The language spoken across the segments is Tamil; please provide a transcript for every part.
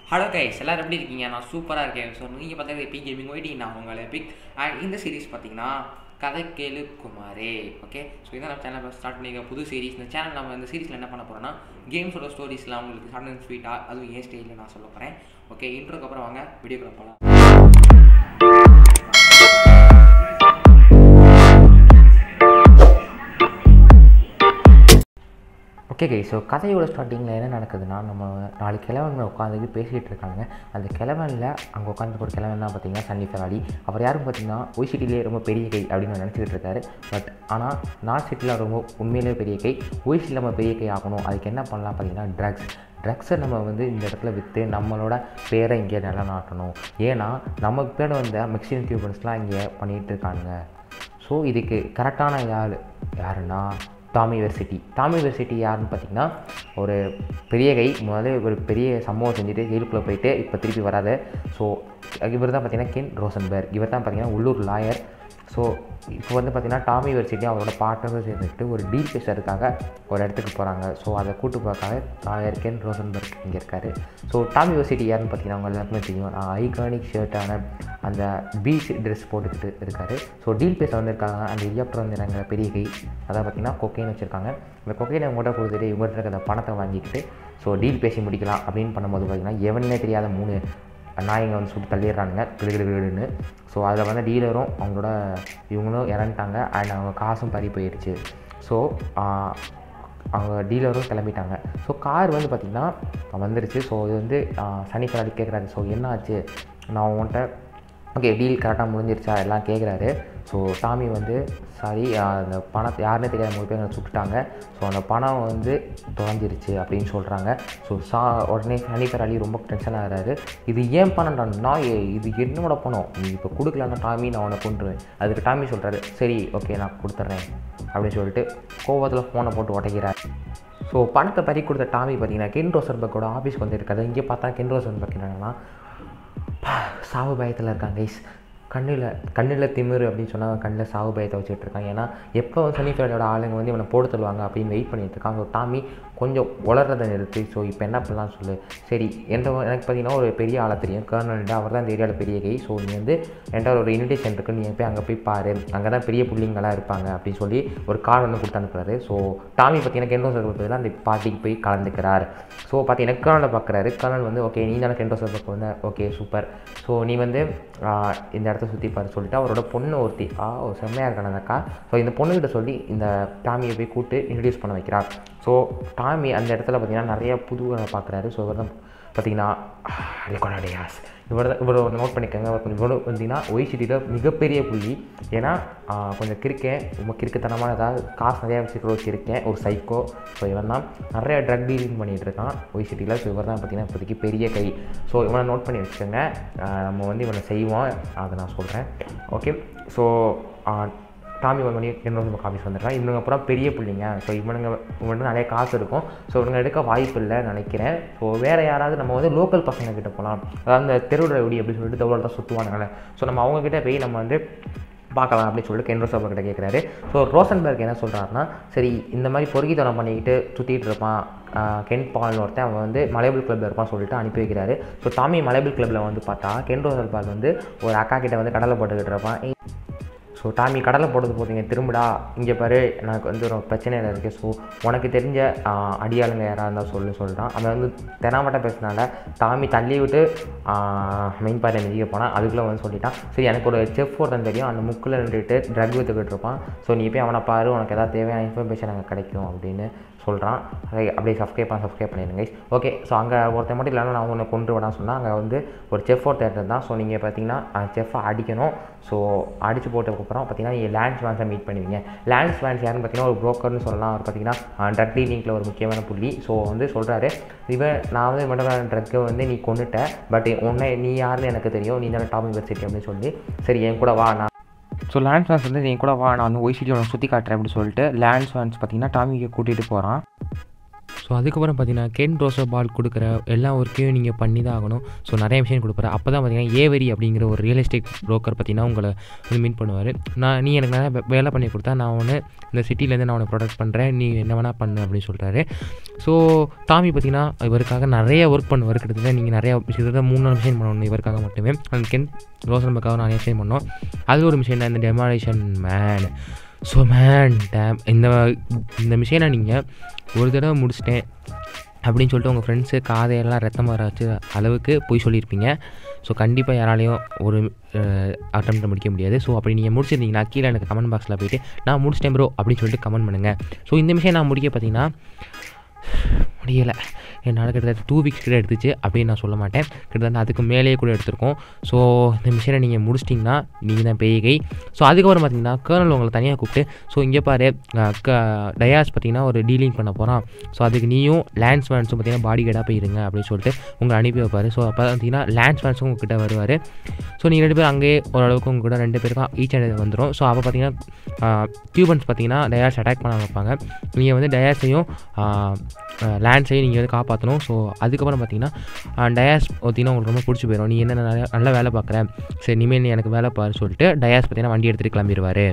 ஹலோ கைஸ் எல்லாரும் எப்படி இருக்கீங்க நான் சூப்பராக இருக்கேன் ஸோ நீங்கள் பார்த்தா எபிக் கேமிங் ஒயிட்டி நான் உங்களை எபிக் அண்ட் இந்த சீரிஸ் பார்த்தீங்கன்னா கதை கேளு குமாரே ஓகே ஸோ இதான் நம்ம சேனல் ஸ்டார்ட் பண்ணியிருக்க புது சீரிஸ் இந்த சேனல் நம்ம இந்த சீரிஸில் என்ன பண்ண போகிறோம்னா கேம்ஸோட ஸ்டோரிஸ்லாம் உங்களுக்கு ஷார்ட் அண்ட் ஸ்வீட்டாக அதுவும் ஏன் ஸ்டைலில் நான் சொல்ல போகிறேன் ஓகே இன்ட்ரோக்கு அப்புறம் வாங்க வீடியோக்குள்ள போகலாம் ஓகே கை ஸோ கதையோட ஸ்டார்டிங்கில் என்ன நடக்குதுன்னா நம்ம நாலு கிழவன் உட்காந்துட்டு பேசிகிட்டு இருக்காங்க அந்த கிழவனில் அங்கே உட்காந்து ஒரு கிழவன் தான் பார்த்தீங்கன்னா சன்னி ஃபெராடி அவர் யாரும் பார்த்தீங்கன்னா ஒய் சிட்டிலே ரொம்ப பெரிய கை அப்படின்னு நினச்சிக்கிட்டு இருக்காரு பட் ஆனால் நார்த் சிட்டியில் ரொம்ப உண்மையிலே பெரிய கை ஒய் சிட்டியில் நம்ம பெரிய கை ஆகணும் அதுக்கு என்ன பண்ணலாம் பார்த்தீங்கன்னா ட்ரக்ஸ் ட்ரக்ஸை நம்ம வந்து இந்த இடத்துல விற்று நம்மளோட பேரை இங்கே நிலநாட்டணும் ஏன்னா நம்ம பேர் வந்த மெக்சிகன் கியூபன்ஸ்லாம் இங்கே பண்ணிகிட்டு இருக்காங்க ஸோ இதுக்கு கரெக்டான யார் யாருன்னா டாமி யூனிவர்சிட்டி டாமி யூனிவர்சிட்டி யாருன்னு பார்த்தீங்கன்னா ஒரு பெரிய கை முதல்ல ஒரு பெரிய சம்பவம் செஞ்சுட்டு ஜெயிலுக்குள்ளே போயிட்டு இப்போ திருப்பி வராது ஸோ இவர் தான் பார்த்தீங்கன்னா கென் ரோசன்பர்க் இவர் தான் பார்த்தீங்கன்னா உள்ளூர் லாயர் ஸோ இப்போ வந்து பார்த்திங்கன்னா டாமி யூனிவர்சிட்டி அவரோட பார்ட்னரும் சேர்ந்துக்கிட்டு ஒரு டீல் பேசுறதுக்காக ஒரு இடத்துக்கு போகிறாங்க ஸோ அதை கூட்டு போக்காக லாயர் கென் ரோசன்பர்க் இங்கே இருக்கார் ஸோ டாமி யூனிவர்சிட்டி யாருன்னு பார்த்தீங்கன்னா அவங்க எல்லாருக்குமே தெரியும் ஐகானிக் ஷர்ட்டான அந்த பீச் ட்ரெஸ் போட்டுக்கிட்டு இருக்கார் ஸோ டீல் பேச வந்திருக்காங்க அந்த இயப்பம் வந்துடுறாங்க பெரிய கை அதான் பார்த்தீங்கன்னா கொக்கைன் வச்சுருக்காங்க இந்த கொக்கைனை இவங்கள்ட்ட கொடுத்துட்டு இவங்கள்ட்ட இருக்க அந்த பணத்தை வாங்கிக்கிட்டு ஸோ டீல் பேசி முடிக்கலாம் அப்படின்னு பண்ணும்போது பார்த்திங்கன்னா எவனே தெரியாத மூணு நாயங்க வந்து சுட்டு தள்ளிடுறானுங்க கிடுகிடுன்னு ஸோ அதில் வந்து டீலரும் அவங்களோட இவங்களும் இறந்துட்டாங்க அண்ட் அவங்க காசும் பறி போயிடுச்சு ஸோ அவங்க டீலரும் கிளம்பிட்டாங்க ஸோ கார் வந்து பார்த்திங்கன்னா வந்துருச்சு ஸோ இது வந்து சனி ஃபெராடி கேட்குறாரு ஸோ என்ன ஆச்சு நான் உன்கிட்ட ஓகே டீல் கரெக்டாக முடிஞ்சிருச்சா எல்லாம் கேட்குறாரு ஸோ சாமி வந்து சாரி அந்த பணத்தை யாருன்னே தெரியாத மூணு பேர் சுட்டுட்டாங்க ஸோ அந்த பணம் வந்து தொலைஞ்சிருச்சு அப்படின்னு சொல்கிறாங்க ஸோ சா உடனே ஹனிஃபர் அலி ரொம்ப டென்ஷன் ஆகிறாரு இது ஏன் பணம்டா நான் இது என்னோட பணம் நீ இப்போ கொடுக்கலன்னா டாமி நான் உன்னை கொண்டுருவேன் அதுக்கு டாமி சொல்கிறாரு சரி ஓகே நான் கொடுத்துட்றேன் அப்படின்னு சொல்லிட்டு கோவத்தில் ஃபோனை போட்டு உடைக்கிறார் ஸோ பணத்தை பறி கொடுத்த டாமி பார்த்தீங்கன்னா கென் ரோசன்பர்க்கோட ஆஃபீஸ்க்கு வந்துருக்காரு இங்கே பார்த்தா கென் ரோசன்பர்க் என்னன்னா சாவு பயத்தில் இருக்காங்க கைஸ் கண்ணில் கண்ணில் திமிரு அப்படின்னு சொன்னால் கண்ணில் சாவு பயத்தை வச்சுட்டு இருக்காங்க ஏன்னா எப்போ சனி ஃபேடோட ஆளுங்க வந்து இவனை போட்டு தருவாங்க அப்படின்னு வெயிட் பண்ணிட்டு இருக்காங்க ஸோ டாமி கொஞ்சம் உளறதை நிறுத்தி ஸோ இப்போ என்ன பண்ணலாம் சொல்லு சரி எந்த எனக்கு பார்த்தீங்கன்னா ஒரு பெரிய ஆளை தெரியும் கர்னல்ட்டு அவர் தான் இந்த ஏரியாவில் பெரிய கை ஸோ நீ வந்து என்கிட்ட ஒரு இன்விடேஷன் இருக்குது நீ போய் அங்கே போய் பாரு அங்கே தான் பெரிய புள்ளிங்களாக இருப்பாங்க அப்படின்னு சொல்லி ஒரு கார்டு வந்து கொடுத்து அனுப்புறாரு ஸோ டாமி பார்த்தீங்கன்னா கெண்டோ சர்வர் பதிலாக அந்த பார்ட்டிக்கு போய் கலந்துக்கிறார் ஸோ பார்த்தீங்கன்னா கர்னலை பார்க்குறாரு கர்னல் வந்து ஓகே நீ தானே கெண்டோ சர்வருக்கு வந்து ஓகே சூப்பர் ஸோ நீ வந்து இந்த இடத்த சுற்றி பாரு சொல்லிட்டு அவரோட பொண்ணு ஒருத்தி ஆ ஓ செம்மையாக இருக்கான அந்த அக்கா ஸோ இந்த பொண்ணுக்கிட்ட சொல்லி இந்த டாமியை போய் கூப்பிட்டு இன்ட்ரடியூஸ் பண்ண வைக்கிறார் ஸோ டாமி அந்த இடத்துல பார்த்தீங்கன்னா நிறைய புதுகளை பார்க்குறாரு ஸோ இவர் தான் பார்த்தீங்கன்னா ரெக்கார்டாடியாஸ் இவர் தான் இவர் நோட் பண்ணிக்கோங்க அவர் கொஞ்சம் இவர் பார்த்தீங்கன்னா ஒய் சிட்டியில் மிகப்பெரிய புள்ளி ஏன்னா கொஞ்சம் கிறுக்கேன் ரொம்ப கிறுக்குத்தனமான ஏதாவது காசு நிறையா வச்சுக்கிற ஒரு கிறுக்கேன் ஒரு சைக்கோ ஸோ இவன் தான் நிறைய ட்ரக் டீலிங் பண்ணிகிட்டு இருக்கான் ஒய் சிட்டியில் ஸோ இவர் தான் பார்த்தீங்கன்னா இப்போதைக்கு பெரிய கை ஸோ இவனை நோட் பண்ணி வச்சுக்கோங்க நம்ம வந்து இவனை செய்வோம் அதை நான் சொல்கிறேன் ஓகே ஸோ டாமி ஒன் மணி என்னோட நம்ம ஆஃபீஸ் வந்துடுறான் இவனுங்க அப்புறம் பெரிய பிள்ளைங்க ஸோ இவனுங்க இவனுக்கு நிறைய காசு இருக்கும் ஸோ இவனுங்க எடுக்க வாய்ப்பு இல்லைன்னு நினைக்கிறேன் ஸோ வேறு யாராவது நம்ம வந்து லோக்கல் பசங்க கிட்ட போகலாம் அதாவது அந்த தெருவில் எப்படி அப்படின்னு சொல்லிட்டு தவிர தான் சுற்றுவானுங்களே ஸோ நம்ம அவங்கக்கிட்ட போய் நம்ம வந்து பார்க்கலாம் அப்படின்னு சொல்லிட்டு கென் ரோசன்பர்க் கிட்ட கேட்குறாரு ஸோ ரோசன்பர்க் என்ன சொல்கிறாருன்னா சரி இந்த மாதிரி பொறுக்கித்தனம் பண்ணிக்கிட்டு சுற்றிட்டு இருப்பான் கென் பால்னு ஒருத்தன் அவன் வந்து மலைபிள் கிளப்பில் இருப்பான்னு சொல்லிட்டு அனுப்பி வைக்கிறாரு ஸோ டாமி மலைபிள் கிளப்பில் வந்து பார்த்தா கென் ரோசன்பர்க் வந்து ஒரு அக்கா கிட்ட வந்து கடலை போட்டுக்கிட்டு இருப்பான் ஸோ டாமி கடலை போடுறது போகிறீங்க திரும்படா இங்கே பாரு எனக்கு வந்து ஒரு பிரச்சனையில் இருக்குது ஸோ உனக்கு தெரிஞ்ச அடியாளுங்க யாராக இருந்தால் சொல்லு சொல்கிறான் அவன் வந்து தெனாமட்ட பேசினால டாமி தள்ளி விட்டு மெயின் பார்ட்டை மிதிக்க போனான் அதுக்குள்ளே வந்து சொல்லிட்டான் சரி எனக்கு ஒரு செஃப் ஒருத்தன் தெரியும் அந்த முக்கில் நின்றுட்டு ட்ரக் விற்றுக்கிட்டு இருப்பான் ஸோ நீ போய் அவனை பாரு உனக்கு எதாவது தேவையான இன்ஃபர்மேஷன் அங்கே கிடைக்கும் அப்படின்னு சொல்கிறான் அதை அப்படியே சப்ஸ்கிரைப் பண்ண சப்ஸ்கிரைப் பண்ணிடுங்க ஓகே ஸோ அங்கே ஒருத்தன் மட்டும் இல்லாமல் நான் உன்னை கொண்டு விடான்னு சொன்னால் அங்கே வந்து ஒரு செஃப் ஒருத்தர் தான் ஸோ நீங்கள் பார்த்தீங்கன்னா அந்த செஃப்பை அடிக்கணும் ஸோ அடித்து போட்டதுக்கப்புறம் பார்த்தீங்கன்னா நீங்கள் லேண்ட்ஸ் வேன்ஸை மீட் பண்ணுவீங்க லேண்ட்ஸ் வேன்ஸ் யாருன்னு பார்த்தீங்கன்னா ஒரு ப்ரோக்கர்னு சொல்லலாம் அவர் பார்த்தீங்கன்னா ட்ரக் டீலிங்கில் ஒரு முக்கியமான புள்ளி ஸோ வந்து சொல்கிறாரு இவன் நான் வந்து மட்டும் ட்ரக்கை வந்து நீ கொண்டுட்ட பட் உன்னை நீ யாருன்னு எனக்கு தெரியும் நீ தானே டாப் யூனிவர்சிட்டி அப்படின்னு சொல்லி சரி என் கூட வா நான் ஸோ லேண்ட்ஸ் வேன்ஸ் வந்து என் கூட வா நான் வந்து ஒய்சிட்டி உனக்கு சுற்றி காட்டுறேன் அப்படின்னு சொல்லிட்டு லேண்ட்ஸ் வேன்ஸ் பார்த்தீங்கன்னா டாமிக்கு கூட்டிகிட்டு போகிறான் ஸோ அதுக்கப்புறம் பார்த்தீங்கன்னா கென் ரோசோ பால் கொடுக்குற எல்லா ஒர்க்கையும் நீங்கள் பண்ணி தான் ஆகணும் ஸோ நிறைய விஷயம் கொடுப்பாரு அப்போ தான் பார்த்தீங்கன்னா ஏவரி அப்படிங்கிற ஒரு ரியல் எஸ்டேட் ப்ரோக்கர் பார்த்தீங்கன்னா உங்களை வந்து மீட் பண்ணுவார் நான் நீ எனக்கு நிறைய வே- வேலை பண்ணி கொடுத்தா நான் ஒன்று இந்த சிட்டிலேருந்து நான் உனக்கு ப்ரொடக்ட் பண்ணுறேன் நீ என்ன வேணால் பண்ணு அப்படின்னு சொல்கிறாரு ஸோ டாமி பார்த்தீங்கன்னா இவருக்காக நிறைய ஒர்க் பண்ணுவார் கிட்டத்தட்ட நீங்கள் நிறைய கிட்டத்தட்ட மூணு நாலு மிஷின் பண்ணணும் இவருக்காக மட்டுமே அந்த கென் ரோசன்பக்காக நிறைய மிஷின் பண்ணோம் அது ஒரு மிஷின் தான் இந்த டெமாலேஷன் மேன் ஸோ மேன் டேம் இந்த இந்த மிஷினை நீங்கள் ஒரு தடவை முடிச்சிட்டேன் அப்படின்னு சொல்லிட்டு உங்கள் ஃப்ரெண்ட்ஸு காதையெல்லாம் ரத்தம் வர வச்சு அளவுக்கு போய் சொல்லியிருப்பீங்க ஸோ கண்டிப்பாக யாராலையும் ஒரு அட்டம் முடிக்க முடியாது ஸோ அப்படி நீங்கள் முடிச்சிருந்தீங்கன்னா கீழே எனக்கு கமெண்ட் பாக்ஸில் போயிட்டு நான் முடிச்சிட்டேன் ப்ரோ அப்படின்னு சொல்லிட்டு கமெண்ட் பண்ணுங்கள் ஸோ இந்த விஷயம் நான் முடிக்க பார்த்தீங்கன்னா முடியலை என்னால் கிட்டத்தட்ட டூ வீக்ஸ் கிட்ட எடுத்துச்சு அப்படின்னு நான் சொல்ல மாட்டேன் கிட்டத்தட்ட அதுக்கு மேலேயே கூட எடுத்திருக்கோம் ஸோ இந்த மிஷினை நீங்கள் முடிச்சிட்டிங்கன்னா நீங்கள் தான் பெய்கை ஸோ அதுக்கப்புறம் பார்த்தீங்கன்னா கேர்னல் உங்களை தனியாக கூப்பிட்டு ஸோ இங்கே பாரு அஹ், க டயாஸ் பார்த்தீங்கன்னா ஒரு டீலிங் பண்ண போகிறான் ஸோ அதுக்கு நீயும் லேண்ட்ஸ் மேன்ஸும் பார்த்தீங்கன்னா பாடி கேடாக போயிருங்க அப்படின்னு சொல்லிட்டு உங்களை அனுப்பி வைப்பார் ஸோ அப்போ பார்த்தீங்கன்னா லேண்ட்ஸ் மேன்ஸும் உங்ககிட்ட வருவார் ஸோ நீங்கள் ரெண்டு பேரும் அங்கேயே ஓரளவுக்கு உங்க கூட ரெண்டு பேருக்கும் ஈச் அண்ட் வந்துடும் ஸோ அப்போ பார்த்தீங்கன்னா கியூபன்ஸ் பார்த்தீங்கன்னா டயாஸ் அட்டாக் பண்ண வைப்பாங்க நீங்கள் வந்து டயாஸையும் லேண்ட்ஸையும் நீங்கள் வந்து காப்பாற்றணும் ஸோ அதுக்கப்புறம் பார்த்தீங்கன்னா டயாஸ் பார்த்தீங்கன்னா உங்களுக்கு ரொம்ப பிடிச்சி போயிடும் நீ என்ன நிறைய நல்லா வேலை பார்க்குற சரி இனிமேல் நீ எனக்கு வேலை பாரு சொல்லிட்டு டயாஸ் பார்த்தீங்கன்னா வண்டி எடுத்துகிட்டு கிளம்பிடுவார்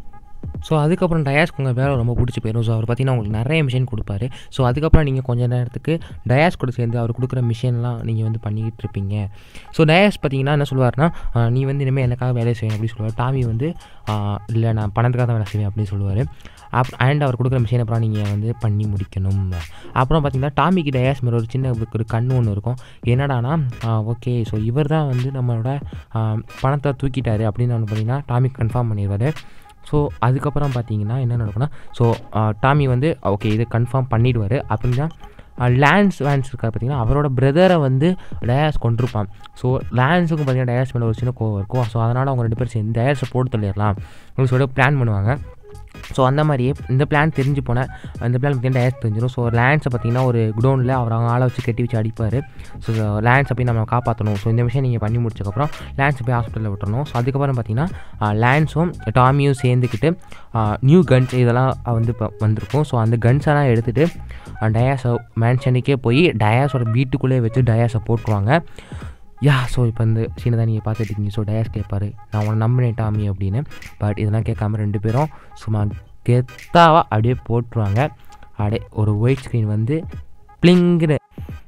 ஸோ அதுக்கப்புறம் டயாஸ்க்கு உங்கள் வேலை ரொம்ப பிடிச்சி போயிடும் ஸோ அவர் பார்த்தீங்கன்னா உங்களுக்கு நிறைய மிஷின் கொடுப்பாரு ஸோ அதுக்கப்புறம் நீங்கள் கொஞ்ச நேரத்துக்கு டயாஸ் கூட சேர்ந்து அவர் கொடுக்குற மிஷின்லாம் நீங்கள் வந்து பண்ணிக்கிட்டு இருப்பீங்க ஸோ டயாஸ் பார்த்தீங்கன்னா என்ன சொல்லுவார்னா ஆஹ், நீ வந்து இனிமேல் எனக்காக வேலை செய்யணும் அப்படின்னு சொல்லுவார் டாமி வந்து இல்லை நான் பணத்துக்காக தான் வேலை செய்வேன் அப்படின்னு சொல்லுவார் அப் அண்ட் அவர் கொடுக்குற மிஷின் அப்புறம் நீங்கள் வந்து பண்ணி முடிக்கணும் அப்புறம் பார்த்தீங்கன்னா டாமிக்கு டயாஸ் மேலே ஒரு சின்ன ஒரு கண்ணு ஒன்று இருக்கும் என்னடானா ஓகே ஸோ இவர் தான் வந்து நம்மளோட ஆஹ், பணத்தை தூக்கிட்டாரு அப்படின்னு வந்து பார்த்தீங்கன்னா டாமிக் கன்ஃபார்ம் பண்ணிடுவார் ஸோ அதுக்கப்புறம் பார்த்தீங்கன்னா என்ன நடக்கும்னா ஸோ டாமி வந்து ஓகே இது கன்ஃபார்ம் பண்ணிடுவார் அப்படின்னா லேன்ஸ் வேன்ஸ் இருக்கார் பார்த்தீங்கன்னா அவரோட பிரதரை வந்து டயாஸ் கொண்டிருப்பான் ஸோ லேன்ஸுக்கும் பார்த்தீங்கன்னா டயாஸ் மேலே ஒரு சின்ன கோவம் இருக்கும் ஸோ அதனால் அவங்க ரெண்டு பேரும் சேர்ந்து டயாஸை போட்டு தள்ளிடலாம் அப்படின்னு சொல்லிட்டு பிளான் பண்ணுவாங்க ஸோ அந்த மாதிரியே இந்த பிளான் தெரிஞ்சு போனேன் அந்த பிளான் பார்த்தீங்கன்னா டயஸ் தெரிஞ்சிடும் ஸோ லேண்ட்ஸை பார்த்தீங்கன்னா ஒரு குடோனில் அவர் அவங்க ஆளை வச்சு கட்டி வச்சு அடிப்பார் ஸோ லேண்ட்ஸை போய் நம்ம காப்பாற்றணும் ஸோ இந்த விஷயம் நீங்கள் பண்ணி முடிச்சக்கப்புறம் லேண்ட்ஸை போய் ஹாஸ்பிட்டலில் விட்டுறணும் ஸோ அதுக்கப்புறம் பார்த்தீங்கன்னா லேண்ட்ஸும் டாமியும் சேர்ந்துக்கிட்டு நியூ கன்ஸ் இதெல்லாம் வந்து இப்போ வந்திருக்கும் ஸோ அந்த கன்ஸ் எல்லாம் எடுத்துகிட்டு டயாஸை மேன்ஷனுக்கே போய் டயாஸோட வீட்டுக்குள்ளே வச்சு டயாஸை போட்டுருவாங்க யா ஸோ இப்போ இந்த சீனை தான் நீங்கள் பார்த்துட்டு இருக்கீங்க ஸோ டயாஸ் கேட்பாரு நான் உன்னை நம்பினேன் டாமி அப்படின்னு பட் இதெல்லாம் கேட்காம ரெண்டு பேரும் சும்மா கெத்தாவாக அப்படியே போட்டுருவாங்க அப்படியே ஒரு ஒயிட் ஸ்க்ரீன் வந்து பிளிங்குன்னு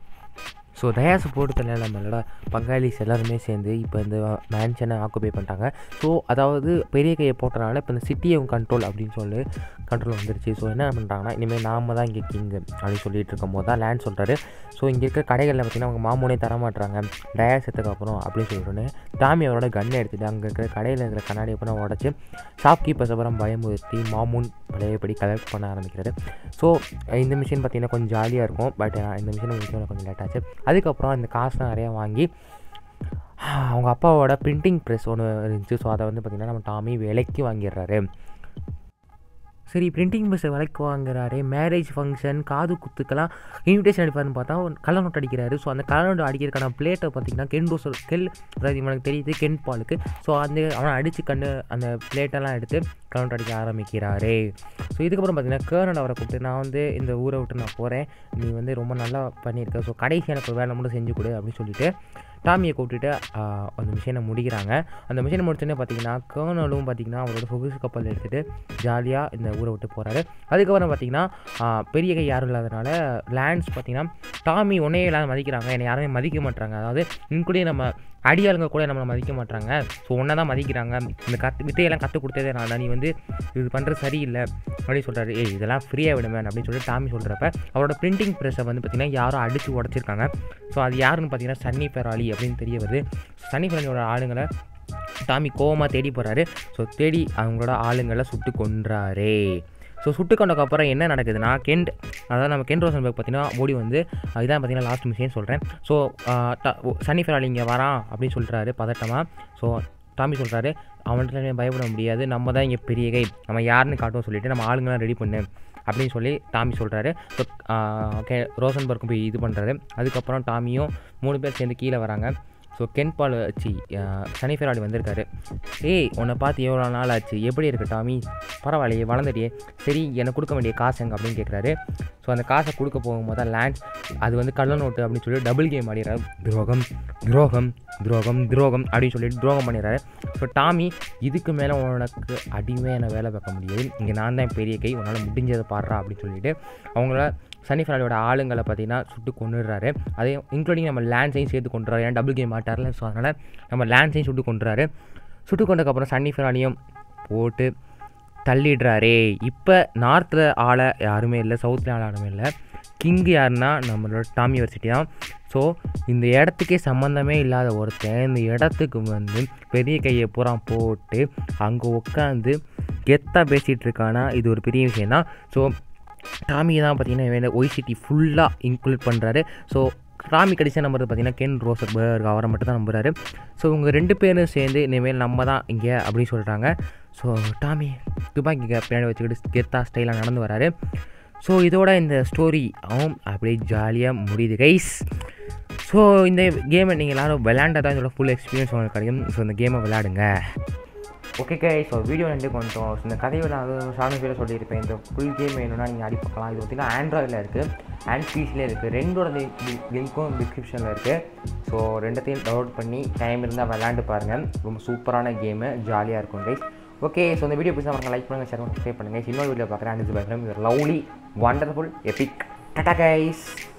ஸோ டயாஸை போட்டு தள்ளின நம்மளோட பங்காளிஸ் எல்லாருமே சேர்ந்து இப்போ இந்த மேன்ஷனை ஆக்குபை பண்ணிட்டாங்க ஸோ அதாவது பெரிய கையை போட்டனால இப்போ இந்த சிட்டியை கண்ட்ரோல் அப்படின்னு சொல்லி கண்ட்ரோல் வந்துருச்சு ஸோ என்ன பண்ணுறாங்கன்னா இனிமேல் நாம தான் இங்கே கிங்கு அப்படின்னு சொல்லிட்டு இருக்கும் போது தான் லேண்ட் சொல்கிறாரு ஸோ இங்கே இருக்க கடைகளில் பார்த்தீங்கன்னா அவங்க மாமூனே தர மாட்டுறாங்க டயாஸ் எடுத்ததுக்கு அப்புறம் அப்படின்னு சொல்லிட்டு டாமி அவரோட கன்னை எடுத்துகிட்டு அங்கே இருக்கிற கடையில் இருக்கிற கண்ணாடி அப்புறம் உடச்சி ஷாப் கீப்பர்ஸ் அப்புறம் பயமுறுத்தி மாமூன் பழையபடி கலெக்ட் பண்ண ஆரம்பிக்கிறாரு ஸோ இந்த மிஷின் பார்த்தீங்கன்னா கொஞ்சம் ஜாலியாக இருக்கும் பட் இந்த மிஷின் முடிக்க கொஞ்சம் லேட் ஆச்சு அதுக்கப்புறம் இந்த காசுலாம் நிறையா வாங்கி அவங்க அப்பாவோட பிரிண்டிங் ப்ரெஸ் ஒன்று இருந்துச்சு ஸோ அதை வந்து பார்த்திங்கன்னா நம்ம டாமி விலைக்கு வாங்கிடுறாரு சரி பிரிண்டிங் ப்ரெஸ்ஸை விலைக்கு வாங்குறாரு மேரேஜ் ஃபங்க்ஷன் காது குத்துக்கெல்லாம் இன்விடேஷன் அடிப்பாருன்னு பார்த்தா ஒரு கலர் நோட் அடிக்கிறாரு ஸோ அந்த கலர் நோட் அடிக்கிறதுக்கான பிளேட்டை பார்த்தீங்கன்னா கென் ரோஸ் கெல் அதாவது இவனுக்கு தெரியுது கென் பாலுக்கு ஸோ அந்த அவனை அடித்து கண்டு அந்த பிளேட்டெல்லாம் எடுத்து கலர் நோட் அடிக்க ஆரம்பிக்கிறாரு ஸோ இதுக்கப்புறம் பார்த்தீங்கன்னா கேர்னல் அவரை கூப்பிட்டு நான் வந்து இந்த ஊரை விட்டு நான் போகிறேன் நீ வந்து ரொம்ப நல்லா பண்ணியிருக்க ஸோ கடைசி எனக்கு ஒரு வேலை மட்டும் செஞ்சு கொடு அப்படின்னு சொல்லிட்டு டாமியை கூப்பிட்டுட்டு ஆஹ், அந்த மிஷினை முடிக்கிறாங்க அந்த மிஷினை முடிச்சோடனே பார்த்தீங்கன்னா கேர்னலும் பார்த்தீங்கன்னா அவரோட சொகுசு கப்பல் எடுத்துகிட்டு ஜாலியாக இந்த ஊரை விட்டு போகிறாரு அதுக்கப்புறம் பார்த்தீங்கன்னா ஆஹ், பெரிய கை யாரும் இல்லாதனால லேண்ட்ஸ் பார்த்தீங்கன்னா டாமி உன்னையே எல்லாரும் மதிக்கிறாங்க என்னை யாருமே மதிக்க மாட்டாங்க அதாவது இன்க்ளூடிங் நம்ம அடியாளுங்க கூட நம்மளை மதிக்க மாட்டாங்க ஸோ ஒன்றை தான் மதிக்கிறாங்க இந்த கற்று வித்தையெல்லாம் கற்றுக் கொடுத்ததே நான் தான் நீ வந்து இது பண்ணுறது சரியில்லை அப்படின்னு சொல்கிறாரு ஏய் இதெல்லாம் ஃப்ரீயாக விடுமேன் அப்படின்னு சொல்லிட்டு டாமி சொல்கிறப்ப அவரோட பிரிண்டிங் ப்ரெஸ்ஸை வந்து பார்த்திங்கன்னா யாரும் அடித்து உடச்சிருக்காங்க ஸோ அது யாருன்னு பார்த்தீங்கன்னா சன்னி ஃபெராலி அப்படின்னு தெரிய வருது சன்னி ஃபெராலியோட ஆளுங்களை டாமி கோவமாக தேடி போகிறாரு ஸோ தேடி அவங்களோட ஆளுங்களை சுட்டு கொன்றாரே ஸோ சுட்டு கொண்டதுக்கப்புறம் என்ன நடக்குதுன்னா கெண்ட் அதாவது நம்ம கெண்ட் ரோசன்பர்க் பார்த்தீங்கன்னா ஓடி வந்து அஹ் இதான் பார்த்தீங்கன்னா லாஸ்ட் மிஷின் சொல்கிறேன் ஸோ சன்னி ஃபெராலி இங்கே வரான் அப்படின்னு சொல்கிறாரு பதட்டமாக ஸோ டாமி சொல்கிறாரு அவன்கிட்ட பயப்பட முடியாது நம்ம தான் இங்கே பெரிய கை நம்ம யாருன்னு காட்டும் சொல்லிட்டு நம்ம ஆளுங்களாம் ரெடி பண்ணு அப்படின்னு சொல்லி டாமி சொல்கிறாரு ஸோ ஓகே ரோசன்பர்க்கும் போய் இது பண்ணுறாரு அதுக்கப்புறம் டாமியும் மூணு பேர் சேர்ந்து கீழே வராங்க ஸோ கென் பால் சி சனி ஃபெராடி வந்திருக்காரு ஏய் உன்னை பார்த்து எவ்வளோ நாள் ஆச்சு எப்படி இருக்கு டாமி பரவாயில்லையே வளர்ந்துட்டியே சரி எனக்கு கொடுக்க வேண்டிய காசு எங்க அப்படின்னு கேட்குறாரு ஸோ அந்த காசை கொடுக்க போகும்போது தான் லேண்ட் அது வந்து கள்ள நோட்டு அப்படின்னு சொல்லி டபுள் கேம் ஆடிடுறாரு துரோகம் துரோகம் துரோகம் துரோகம் அப்படின்னு சொல்லிட்டு துரோகம் பண்ணிடுறாரு ஸோ டாமி இதுக்கு மேலே உனக்கு அடிமையான வேலை பார்க்க முடியாது இங்கே நான் தான் பெரிய கை உன்னால் முடிஞ்சதை பாடுறா அப்படின்னு சொல்லிட்டு அவங்கள சனி ஃபெராலியோட ஆளுங்களை பார்த்தீங்கன்னா சுட்டு கொண்டுடுறாரு அதே இன்க்ளூடிங் நம்ம லேண்ட்ஸையும் சேர்த்து கொண்டுறாரு ஏன்னா டபுள் கேம் ஆட்டார்ல ஸோ அதனால் நம்ம லேண்ட்ஸையும் சுட்டு கொண்டுறாரு சுட்டு கொண்டதுக்கப்புறம் சன்னி ஃபெராலியும் போட்டு தள்ளிடுறாரே இப்போ நார்த்தில் ஆள யாருமே இல்லை சவுத்தில் ஆள யாருமே இல்லை கிங் யாருன்னா நம்மளோட டாமி யூனிவர்சிட்டி தான் ஸோ இந்த இடத்துக்கே சம்மந்தமே இல்லாத ஒருத்தன் இந்த இடத்துக்கு வந்து பெரிய கையை பூரா போட்டு அங்கே உட்காந்து கெத்தாக பேசிகிட்டு இருக்கானா இது ஒரு பெரிய விஷயம் தான் ஸோ டாமி தான் பார்த்தீங்கன்னா இவன் ஒய்சிட்டி ஃபுல்லாக இன்க்ளூட் பண்ணுறாரு ஸோ டாமி கடைசியாக நம்புறது பார்த்தீங்கன்னா கென் ரோசர்பர்க் அவரை மட்டும் தான் நம்புறாரு ஸோ இவங்க ரெண்டு பேரும் சேர்ந்து இனிமேல் நம்ம தான் இங்கே அப்படின்னு சொல்கிறாங்க ஸோ டாமி துப்பாக்கி பின்னாடி வச்சுக்கிட்டு கெத்தா ஸ்டைலாக நடந்து வராரு ஸோ இதோட இந்த ஸ்டோரி அவன் அப்படியே ஜாலியாக முடியுது கைஸ் ஸோ இந்த கேமை நீங்கள் எல்லோரும் விளையாண்டா தான் இதோட ஃபுல் எக்ஸ்பீரியன்ஸ் உங்களுக்கு கிடைக்கும் ஸோ இந்த கேமை விளையாடுங்க ஓகே கே ஸோ வீடியோ ரெண்டு கொஞ்சம் இந்த கதையோட அது ஷார்ட் பேர் சொல்லியிருப்பேன் இந்த ஃபுல் கேம் வேணும்னா நீங்கள் அடி பார்க்கலாம் இது பார்த்திங்கன்னா ஆண்ட்ராய்டில் இருக்குது அண்ட் பிசியில் இருக்குது ரெண்டோட லிங்க்கும் டிஸ்கிரிப்ஷனில் இருக்குது ஸோ ரெண்டத்தையும் டவுன்லோட் பண்ணி டைம் இருந்தால் விளையாண்டு பாருங்கள் ரொம்ப சூப்பரான கேமு ஜாலியாக இருக்கும் கைஸ் ஓகே ஸோ இந்த வீடியோ பிடிச்சா லைக் பண்ணுங்கள் ஷேர் பண்ணுங்கள் சப்ஸ்கிரைப் பண்ணுங்கள் இன்னொரு வீடியோ பார்க்குறேன் and bye from your lovely wonderful epic tata guys